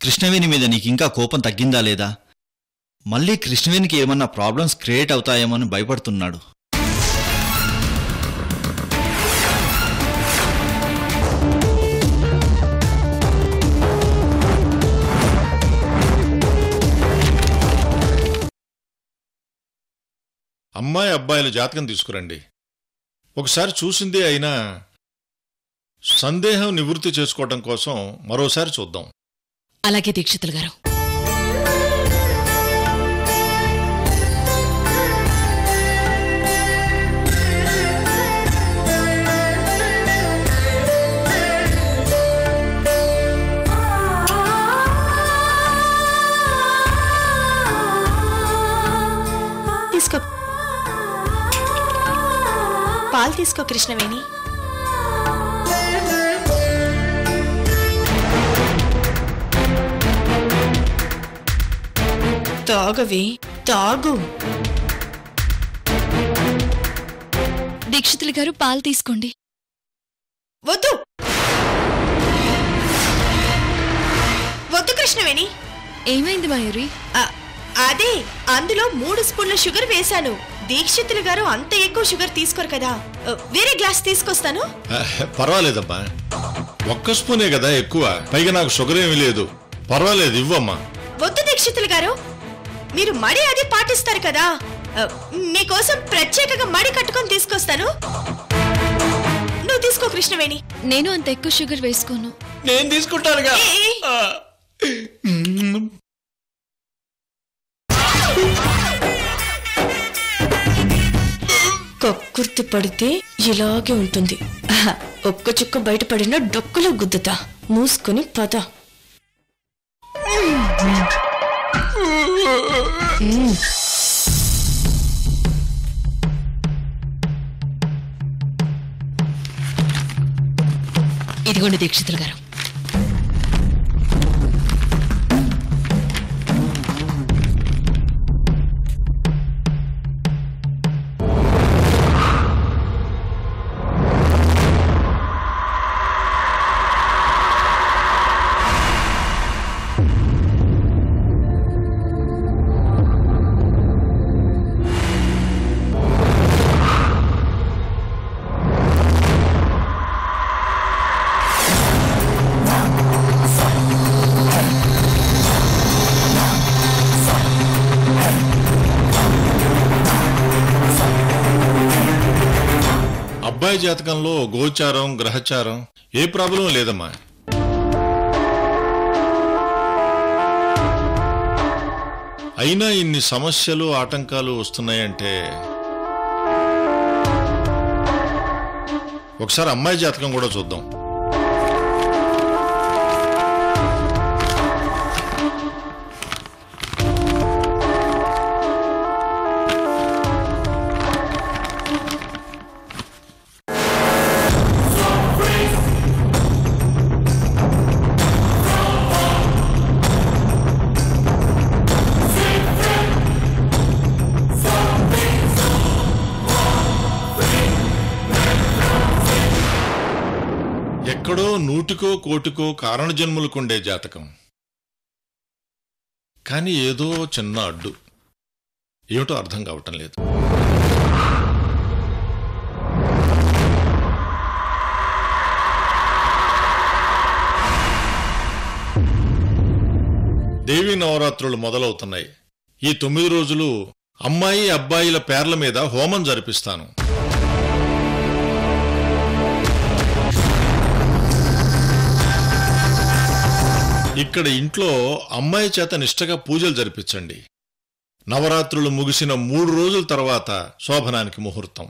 కృష్ణవేణి మీద నీకు ఇంకా కోపం తగ్గిందా లేదా మళ్ళీ కృష్ణవేణికి ఏమన్నా ప్రాబ్లమ్స్ క్రియేట్ అవుతాయేమో అని భయపడుతున్నాడు అమ్మాయి అబ్బాయిల జాతకం తీసుకురండి ఒకసారి చూసిందే అయినా సందేహం నివృత్తి చేసుకోవటం కోసం మరోసారి చూద్దాం అలాగే దీక్షితులు గారు తీసుకో పాలు తీసుకో కృష్ణవేణి తాగవి తాగు దీక్షితులు గారు పాలు తీసుకోండి వద్దు వద్దు కృష్ణవేణి ఏమైంది మయూరి అ- అదే అందులో మూడు స్పూన్ల షుగర్ వేశాను దీక్షితులు గారు అంత ఎక్కువ షుగర్ తీసుకోరు కదా అ, వేరే గ్లాస్ తీసుకొస్తాను ఆహ్, పర్వాలేదమ్మా ఒక్క స్పూనే కదా ఎక్కువ పైగా నాకు షుగర్ ఏమీ లేదు పర్వాలేదు ఇవ్వమ్మా వద్దు దీక్షితులు గారు మీరు మడి అది పాటిస్తారు కదా అ, మీకోసం ప్రత్యేకంగా మడి కట్టుకొని తీసుకొస్తాను నువ్వు తీసుకో కృష్ణవేణి నేను అంత ఎక్కువ షుగర్ వేసుకోను నేను తీసుకుంటానుగా ఏ, ఏ, కక్కుర్తి పడితే ఇలాగే ఉంటుంది అహ, ఒక్క చుక్క బయటపడిన డొక్కలో గుద్దుతా మూసుకొని పద ఇదిగోండి దీక్షితులు గారు అబ్బాయి జాతకంలో గోచారం గ్రహచారం ఏ ప్రాబ్లం లేదమ్మా అయినా ఇన్ని సమస్యలు ఆటంకాలు వస్తున్నాయంటే ఒకసారి అమ్మాయి జాతకం కూడా చూద్దాం ఎక్కడో నూటికో కోటికో కారణజన్ములకుండే జాతకం కానీ ఏదో చిన్న అడ్డు ఏమిటో అర్థం కావటం లేదు దేవీ నవరాత్రులు మొదలవుతున్నాయి ఈ తొమ్మిది రోజులు అమ్మాయి అబ్బాయిల పేర్ల మీద హోమం జరిపిస్తాను ఇక్కడ ఇంట్లో అమ్మాయి చేత నిష్టగా పూజలు జరిపించండి నవరాత్రులు ముగిసిన మూడు రోజుల తర్వాత శోభనానికి ముహూర్తం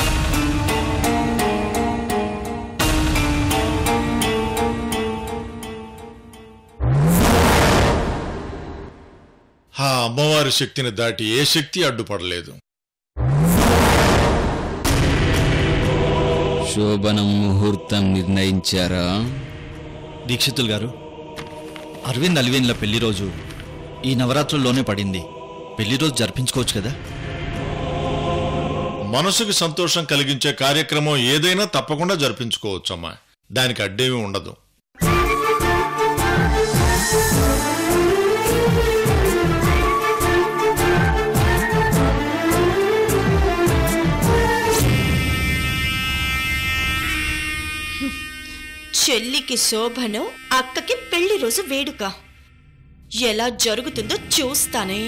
ఆ అమ్మవారి శక్తిని దాటి ఏ శక్తి అడ్డుపడలేదు శోభనం ముహూర్తం నిర్ణయించారా దీక్షితులు గారు అరవింద్ అల్విన్ల పెళ్లి రోజు ఈ నవరాత్రుల్లోనే పడింది పెళ్లి రోజు జరిపించుకోవచ్చు కదా మనసుకి సంతోషం కలిగించే కార్యక్రమం ఏదైనా తప్పకుండా జరిపించుకోవచ్చమ్మా దానికి అడ్డేమీ ఉండదు చెల్లికి శోభనం అక్కకి పెళ్లి రోజు వేడుక ఎలా జరుగుతుందో చూస్తానే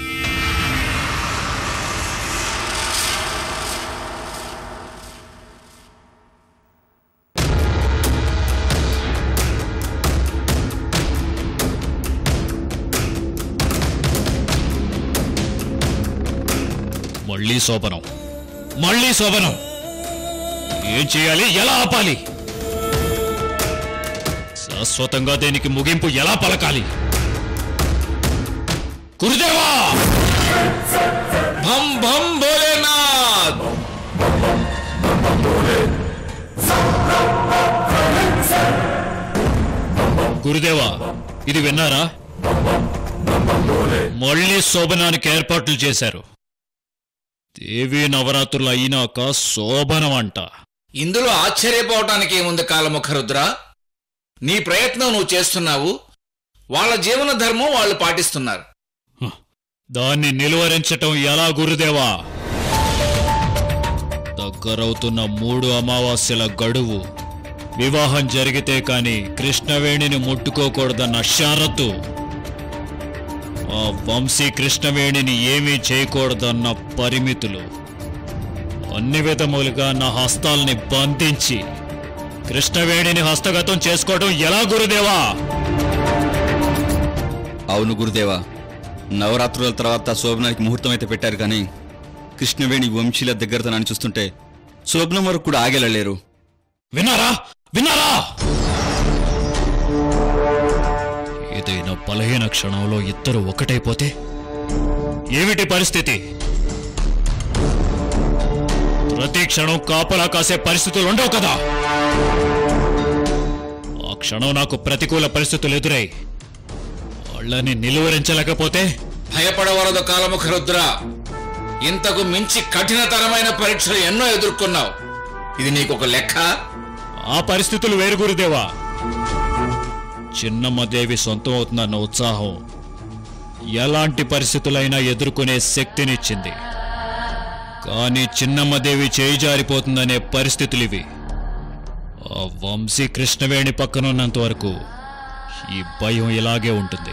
మళ్ళీ శోభనం మళ్ళీ శోభనం ఏం చేయాలి ఎలా ఆపాలి శాశ్వతంగా దీనికి ముగింపు ఎలా పలకాలి గురుదేవా భం భం భోలేనాథ్ గురుదేవా ఇది విన్నారా మళ్ళీ శోభనానికి ఏర్పాట్లు చేశారు దేవీ నవరాత్రులు అయినాక శోభనం అంట ఇందులో ఆశ్చర్యపోవటానికి ఏముంది కాలముఖరుద్ర నీ ప్రయత్నం నువ్వు చేస్తున్నావు వాళ్ళ జీవన ధర్మం వాళ్ళు పాటిస్తున్నారు దాన్ని నిలువరించటం ఎలా గురుదేవా దగ్గరవుతున్న మూడు అమావాస్యల గడువు వివాహం జరిగితే కాని కృష్ణవేణిని ముట్టుకోకూడదన్న షరతు ఆ వంశీ కృష్ణవేణిని ఏమీ చేయకూడదన్న పరిమితులు అన్ని విధములుగా నా హస్తాల్ని బంధించి కృష్ణవేణిని హస్తగతం చేసుకోవడం ఎలా గురుదేవా అవును గురుదేవా నవరాత్రుల తర్వాత శోభనానికి ముహూర్తం అయితే పెట్టారు కానీ కృష్ణవేణి వంశీల దగ్గరతనాన్ని చూస్తుంటే శోభనం వరకు కూడా ఆగేలలేరు విన్నారా విన్నారా ఏదైనా బలహీన క్షణంలో ఇద్దరు ఒకటైపోతే ఏమిటి పరిస్థితి ప్రతి క్షణం కాపలా కాసే పరిస్థితులు ఉండవు కదా ఆ క్షణం నాకు ప్రతికూల పరిస్థితులు ఎదురై వాళ్ళని నిలువరించలేకపోతే భయపడవరదు కాలముఖరుద్ర ఇంతకు మించి కఠినతరమైన పరీక్షలు ఎన్నో ఎదుర్కొన్నావు ఇది నీకొక లెక్క ఆ పరిస్థితులు వేరు గురుదేవా చిన్నమ్మదేవి సొంతం అవుతుందన్న ఉత్సాహం ఎలాంటి పరిస్థితులైనా ఎదుర్కొనే శక్తినిచ్చింది కానీ చిన్నమ్మదేవి చేయి జారిపోతుందనే పరిస్థితులు ఇవి ఆ వంశీ కృష్ణవేణి పక్కనున్నంత వరకు ఈ భయం ఇలాగే ఉంటుంది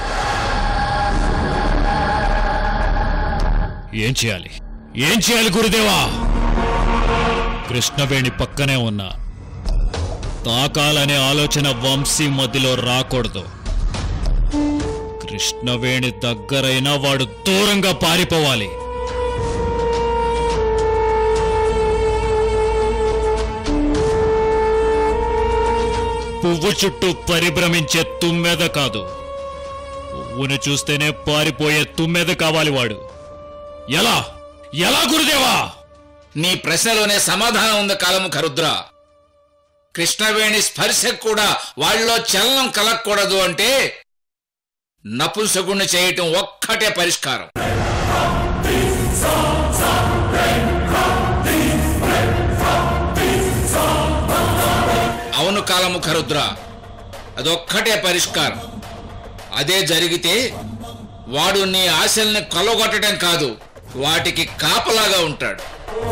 ఏం చేయాలి ఏం చేయాలి గురుదేవా కృష్ణవేణి పక్కనే ఉన్నా తాకాలనే ఆలోచన వంశీ మధ్యలో రాకూడదు కృష్ణవేణి దగ్గరైనా వాడు దూరంగా పారిపోవాలి పువ్వు చుట్టూ పరిభ్రమించే తుమ్మెద కాదు పువ్వును చూస్తేనే పారిపోయే తుమ్మెద కావాలి వాడు ఎలా ఎలా గురుదేవా నీ ప్రశ్నలోనే సమాధానం ఉంది కాలముఖరుద్ర కృష్ణవేణి స్పర్శ కూడా వాళ్ళలో చలనం కలగకూడదు అంటే నపుంసకుణ్ణి చేయటం ఒక్కటే పరిష్కారం అవును కాలముఖరుద్ర అదొక్కటే పరిష్కారం అదే జరిగితే వాడు నీ ఆశల్ని కొలగొట్టడం కాదు వాటికి కాపలాగా ఉంటాడు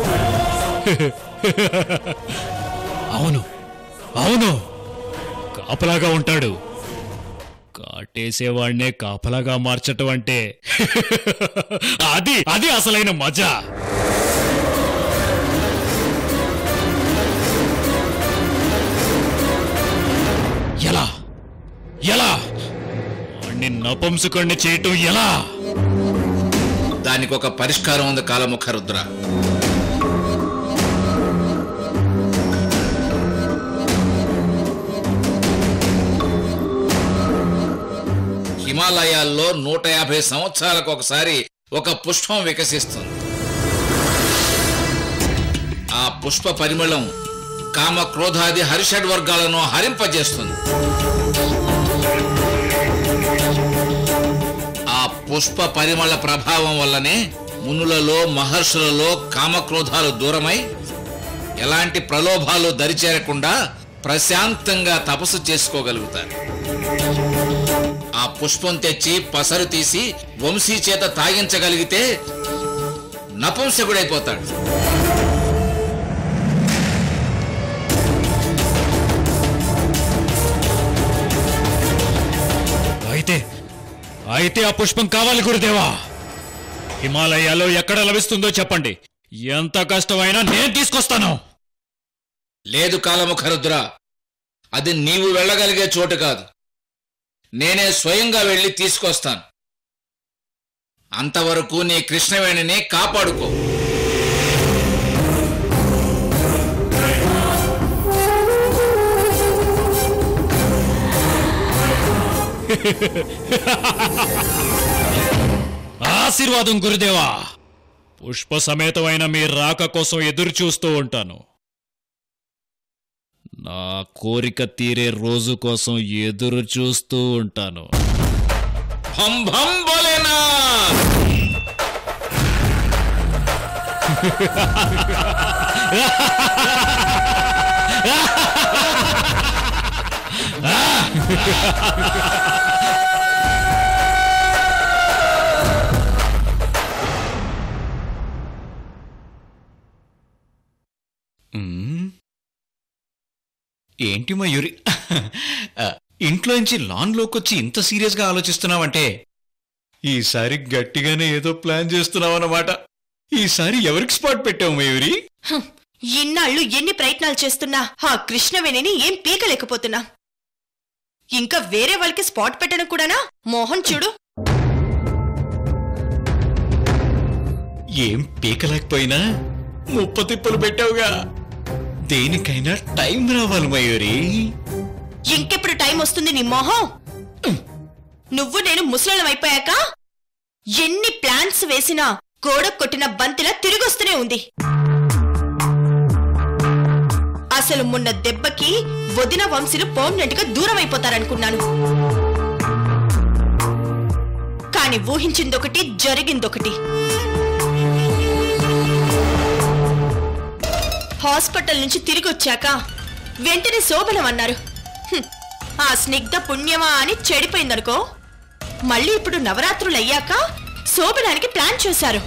అవును అవును కాపలాగా ఉంటాడు కాటేసేవాడినే కాపలాగా మార్చటం అంటే అది అది అసలైన మజా ఎలా ఎలా వాణ్ణి నపంసుకొని చేయటం ఎలా దానికి ఒక పరిష్కారం ఉంది కాలముఖ రుద్ర హిమాలయాల్లో నూట యాభై సంవత్సరాలకు ఒకసారి ఒక పుష్పం వికసిస్తుంది ఆ పుష్ప పరిమళం కామ క్రోధాది హరిషడ్ వర్గాలను హరింపజేస్తుంది ఆ పుష్ప పరిమళ ప్రభావం వల్లనే మునులలో మహర్షులలో కామక్రోధాలు దూరమై ఎలాంటి ప్రలోభాలు దరిచేరకుండా ప్రశాంతంగా తపస్సు చేసుకోగలుగుతారు ఆ పుష్పం తెచ్చి పసరు తీసి వంశీ చేత తాగించగలిగితే నపుంసకుడైపోతాడు అయితే అయితే ఆ పుష్పం కావాలి గురుదేవా హిమాలయాల్లో ఎక్కడ లభిస్తుందో చెప్పండి ఎంత కష్టమైనా నేను తీసుకొస్తాను లేదు కాలముఖరుద్ర అది నీవు వెళ్ళగలిగే చోటు కాదు నేనే స్వయంగా వెళ్ళి తీసుకొస్తాను అంతవరకు నీ కృష్ణవేణిని కాపాడుకో ఆశీర్వాదం గురుదేవా పుష్ప సమేతమైన మీ రాక కోసం ఎదురు చూస్తూ ఉంటాను నా కోరిక తీరే రోజు కోసం ఎదురు చూస్తూ ఉంటాను భం భం బోలేనా ఏంటి మయూరి ఆ, ఇంట్లోంచి లాన్లోకి వచ్చి ఇంత సీరియస్గా ఆలోచిస్తున్నావంటే ఈసారి గట్టిగానే ఏదో ప్లాన్ చేస్తున్నావన్నమాట ఈసారి ఎవరికి స్పాట్ పెట్టావు మయూరి హం, ఇన్నాళ్ళు ఎన్ని ప్రయత్నాలు చేస్తున్నా ఆ కృష్ణవేణిని ఏం పీకలేకపోతున్నా ఇంకా వేరే వాళ్ళకి స్పాట్ పెట్టడం కూడానా మోహన్ చూడు ఏం పీకలేకపోయినా ముప్ప తిప్పలు పెట్టావుగా దేనికైనా టైం రావాలి మయూరి ఇంకెప్పుడు టైం వస్తుంది నీ మొహం నువ్వు నేను ముసలం అయిపోయాక ఎన్ని ప్లాన్స్ వేసినా గోడ కొట్టిన బంతిలా తిరిగొస్తూనే ఉంది అసలు మొన్న దెబ్బకి వదిన వంశీలు పర్మనెంట్ గా దూరం అయిపోతారనుకున్నాను కాని ఊహించిందొకటి జరిగిందొకటి హాస్పిటల్ నుంచి తిరిగి వచ్చాక వెంటనే శోభనం అన్నారు హ్మ్, ఆ స్నిగ్ధ పుణ్యమా అని చెడిపోయిందనుకో మళ్ళీ ఇప్పుడు నవరాత్రులు అయ్యాక శోభనానికి ప్లాన్ చేశారు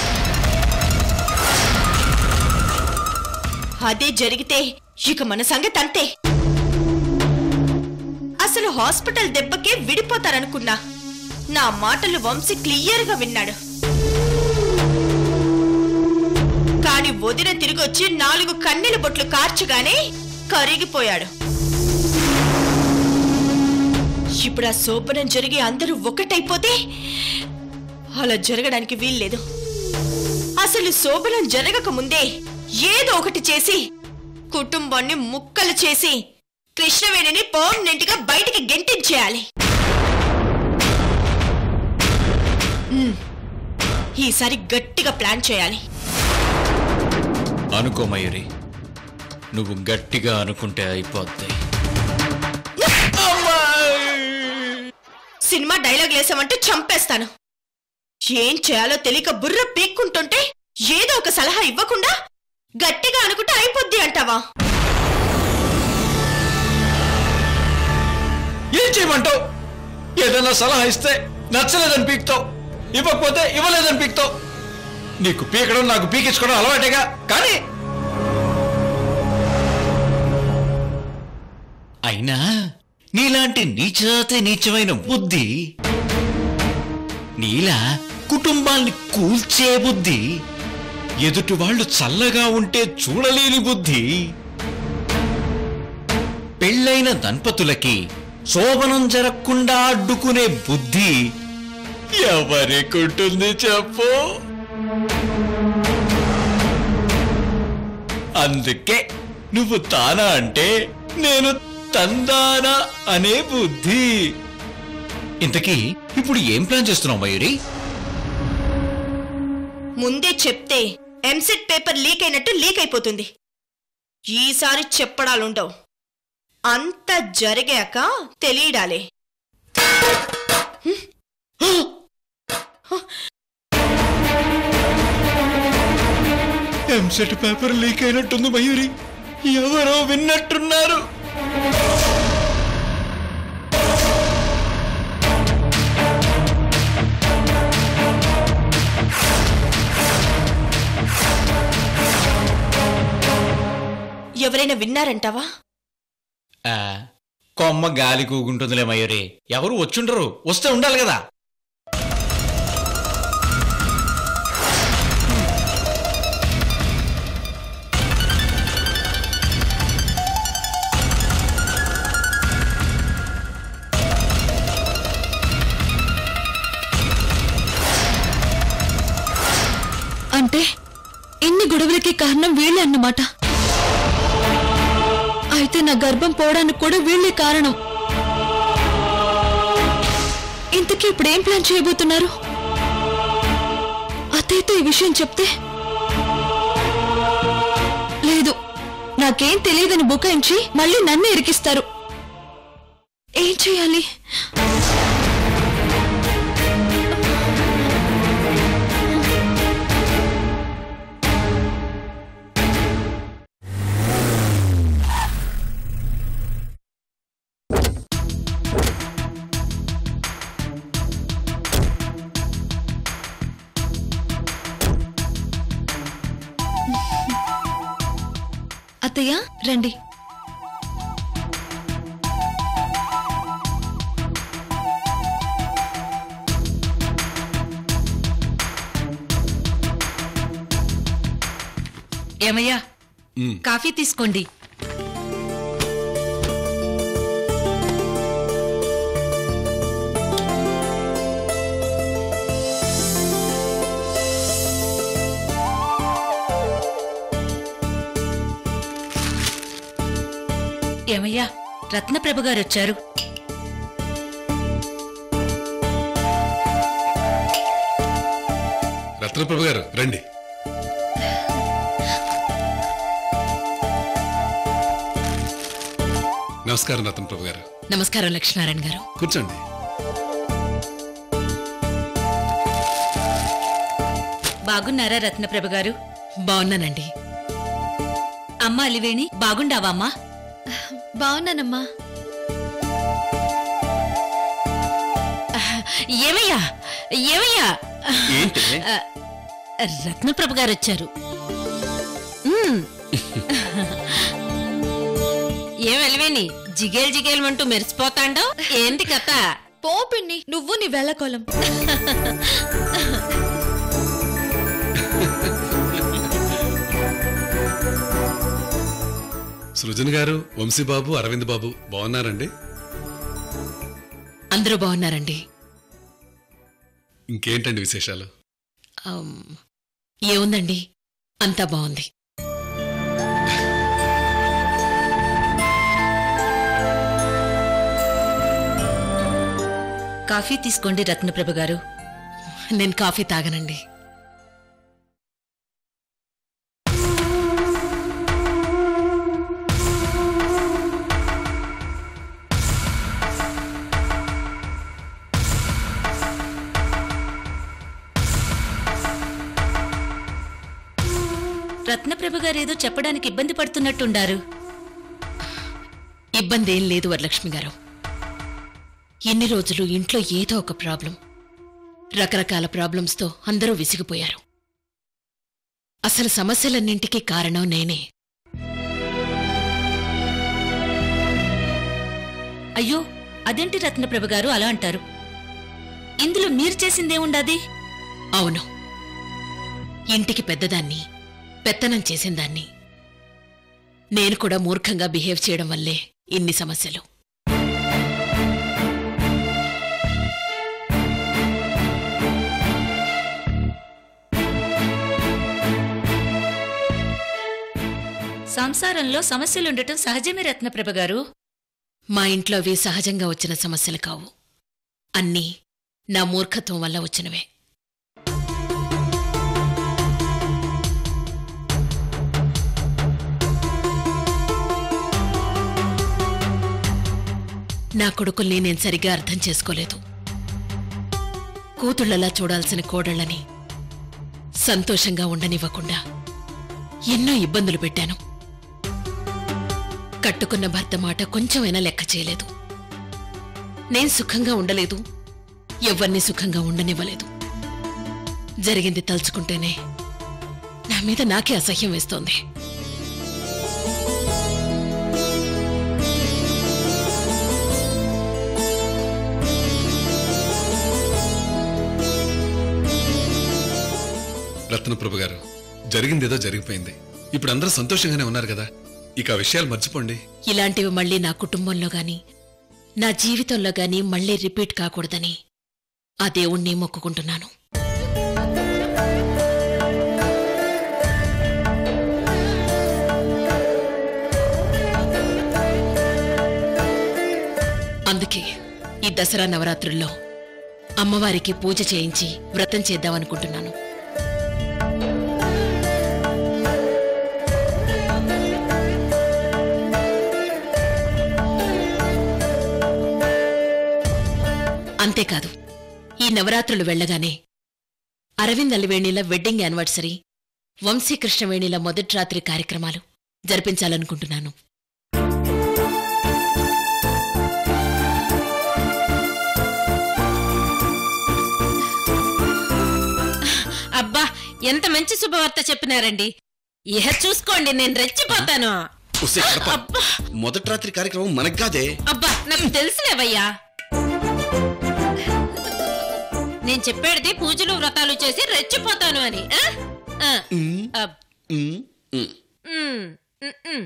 అదే జరిగితే ఇక మన సంగతి అంతే అసలు హాస్పిటల్ దెబ్బకే విడిపోతారనుకున్నా నా మాటలు వంశీ క్లియర్గా విన్నాడు కాని వదిన తిరిగొచ్చి నాలుగు కన్నెల బొట్లు కార్చగానే కరిగిపోయాడు ఇప్పుడు ఆ శోభనం జరిగి అందరూ ఒకటైపోతే అలా జరగడానికి వీల్లేదు అసలు శోభనం జరగక ముందే ఏదో ఒకటి చేసి కుటుంబాన్ని ముక్కలు చేసి కృష్ణవేణిని పర్మనెంట్ గా బయటికి గెంటించేయాలి ఉమ్, ఈసారి గట్టిగా ప్లాన్ చేయాలి అనుకో మయూరి నువ్వు గట్టిగా అనుకుంటే అయిపోద్ది సినిమా డైలాగ్ లేసామంటే చంపేస్తాను ఏం చేయాలో తెలియక బుర్ర పీక్కుంటుంటే ఏదో ఒక సలహా ఇవ్వకుండా గట్టిగా అనుకుంటే అయిపోద్ది అంటావా ఏం చేయమంటావు ఏదైనా సలహా ఇస్తే నచ్చలేదని పీకుతావు ఇవ్వకపోతే ఇవ్వలేదని పీకుతావు నీకు పీకడం నాకు పీకించుకోవడం అలవాటేగా కానీ అయినా నీలాంటి నీచాతే నీచమైన బుద్ధి నీలా కుటుంబాల్ని కూల్చే బుద్ధి ఎదుటి వాళ్ళు చల్లగా ఉంటే చూడలేని బుద్ధి పెళ్ళైన దంపతులకి శోభనం జరగకుండా అడ్డుకునే బుద్ధి ఎవరికుంటుంది చెప్పు అందుకే నువ్వు తానా అంటే నేను తందానా అనే బుద్ధి ఇంతకీ ఇప్పుడు ఏం ప్లాన్ చేస్తున్నావు మయూరి ముందే చెప్తే ఎంసెట్ పేపర్ లీక్ అయినట్టు లీక్ అయిపోతుంది ఈసారి చెప్పడాలుండవు అంత జరిగాక తెలియడాలే ఎంసెట్ పేపర్ లీక్ అయినట్టుంది మయూరి ఎవరో విన్నట్టున్నారు ఎవరైనా విన్నారంటావా ఆ, కొమ్మ గాలి కూగుంటుందిలే మయూరి ఎవరు వచ్చుండరు వస్తే ఉండాలి కదా అంటే ఇన్ని గొడవలకి కారణం వీళ్ళే అన్నమాట అయితే నా గర్భం పోవడానికి కూడా వీళ్ళే కారణం ఇంతకీ ఇప్పుడు ఏం ప్లాన్ చేయబోతున్నారు అత్తయ్యతో ఈ విషయం చెప్తే లేదు నాకేం తెలియదని బుకాయించి మళ్ళీ నన్ను ఇరికిస్తారు ఏం చేయాలి అత్తయ్య రండి ఏమయ్యా కాఫీ తీసుకోండి ఏమయ్యా రత్నప్రభ గారు వచ్చారు రత్నప్రభు గారు రండి నమస్కారం రత్నప్రభు గారు నమస్కారం లక్ష్మీనారాయణ గారు కూర్చోండి బాగున్నారా రత్నప్రభ గారు బాగున్నానండి అమ్మ అలివేణి బాగుండావా అమ్మా బాగున్నానమ్మా ఏమయ్యా ఏమయ్యా ఏంటి ఆ, రత్నప్రభ గారు వచ్చారు మ్మ్. ఏం అలివేణి జిగేల్ జిగేల్ అంటూ మెరిసిపోతాండో ఏంటి కథ పో పిన్ని నువ్వు నీ వెళ్ళకోలం సృజన్ గారు వంశీబాబు అరవింద్ బాబు బాగున్నారండి అందరూ బాగున్నారండి ఇంకేంటండి విశేషాలు ఆమ్, ఏముందండి అంతా బాగుంది కాఫీ తీసుకోండి రత్నప్రభ గారు నేను కాఫీ తాగనండి రత్నప్రభ గారు ఏదో చెప్పడానికి ఇబ్బంది పడుతున్నట్టుండారు ఇబ్బంది ఏం లేదు వరలక్ష్మి గారు ఎన్ని రోజులు ఇంట్లో ఏదో ఒక ప్రాబ్లం రకరకాల ప్రాబ్లంస్తో అందరూ విసిగిపోయారు అసలు సమస్యలన్నింటికీ కారణం నేనే అయ్యో అదేంటి రత్నప్రభ గారు అలా అంటారు ఇందులో మీరు చేసిందేముండాది అవును ఇంటికి పెద్దదాన్ని పెత్తనం చేసిందాన్ని నేను కూడా మూర్ఖంగా బిహేవ్ చేయడం వల్లే ఇన్ని సమస్యలు సంసారంలో సమస్యలుండటం సహజమే రత్నప్రభ గారు మా ఇంట్లో అవి సహజంగా వచ్చిన సమస్యలు కావు అన్నీ నా మూర్ఖత్వం వల్ల వచ్చినవే నా కొడుకుల్ని నేను సరిగ్గా అర్థం చేసుకోలేదు కూతుళ్ళలా చూడాల్సిన కోడళ్ళని సంతోషంగా ఉండనివ్వకుండా ఎన్నో ఇబ్బందులు పెట్టాను కట్టుకున్న భర్త మాట కొంచెమైనా లెక్క చేయలేదు నేను సుఖంగా ఉండలేదు ఎవరిని సుఖంగా ఉండనివ్వలేదు జరిగింది తలుచుకుంటేనే నా మీద నాకే అసహ్యం వేస్తోంది రత్నప్రభు గారు జరిగిందేదో జరిగిపోయింది ఇప్పుడు అందరూ సంతోషంగానే ఉన్నారు కదా ఇక ఆ విషయాలు మర్చిపోండి ఇలాంటివి మళ్ళీ నా కుటుంబంలో గాని నా జీవితంలో గాని మళ్ళీ రిపీట్ కాకూడదని ఆ దేవుణ్ణి మొక్కుకుంటున్నాను అందుకే ఈ దసరా నవరాత్రుల్లో అమ్మవారికి పూజ చేయించి వ్రతం చేద్దామనుకుంటున్నాను అంతేకాదు ఈ నవరాత్రులు వెళ్ళగానే అరవింద్ అలివేణిల వెడ్డింగ్ యానివర్సరీ వంశీకృష్ణవేణిల మొదటి రాత్రి కార్యక్రమాలు జరిపించాలనుకుంటున్నాను అబ్బా ఎంత మంచి శుభవార్త చెప్పినారండి ఇహ చూసుకోండి నేను రెచ్చిపోతాను ఉస్సే కడప. అబ్బా మొదటి రాత్రి కార్యక్రమం మనకు కాదే అబ్బా నాకు తెలుసులేవయ్యా నేను చెప్పేది పూజలు వ్రతాలు చేసి రెచ్చిపోతాను అని ఆ? ఆ. అబ్. ఉమ్, ఉమ్. ఉమ్, ఉమ్, ఉమ్.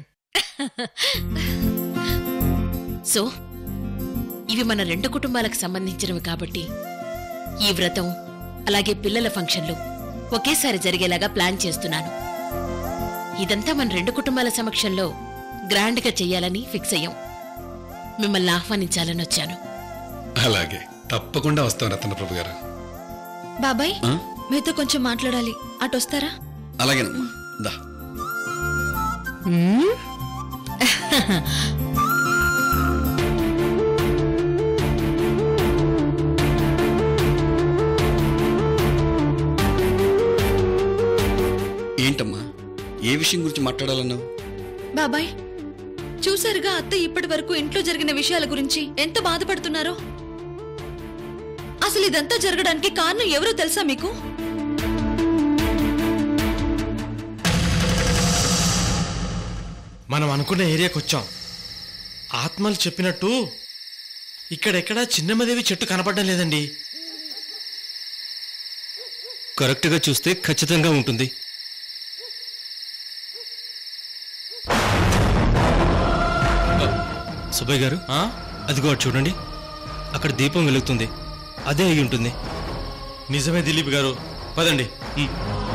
సో ఇవి మన రెండు కుటుంబాలకు సంబంధించినవి కాబట్టి ఈ వ్రతం అలాగే పిల్లల ఫంక్షన్లు ఒకేసారి జరిగేలాగా ప్లాన్ చేస్తున్నాను ఇదంతా మన రెండు కుటుంబాల సమక్షంలో గ్రాండ్గా చెయ్యాలని ఫిక్స్ అయ్యాం మిమ్మల్ని ఆహ్వానించాలని వచ్చాను అలాగే తప్పకుండా వస్తాం రత్నప్రభు గారు బాబాయ్ ఆ? మీతో కొంచెం మాట్లాడాలి అటు వస్తారా అలాగేనమ్మా దా ఏంటమ్మా ఏ విషయం గురించి మాట్లాడాలన్నావు బాబాయ్ చూసారుగా అత్త ఇప్పటి వరకు ఇంట్లో జరిగిన విషయాల గురించి ఎంత బాధపడుతున్నారో అసలు ఇదంతా జరగడానికి కారణం ఎవరో తెలుసా మీకు మనం అనుకున్న ఏరియాకి వచ్చాం ఆత్మలు చెప్పినట్టు ఇక్కడెక్కడా చిన్నమ్మదేవి చెట్టు కనపడడం లేదండి కరెక్ట్గా చూస్తే ఖచ్చితంగా ఉంటుంది సుబ్బయ్య గారు అదిగో అటు చూడండి అక్కడ దీపం వెలుగుతుంది అదే అయి ఉంటుంది నిజమే దిలీప్ గారు పదండి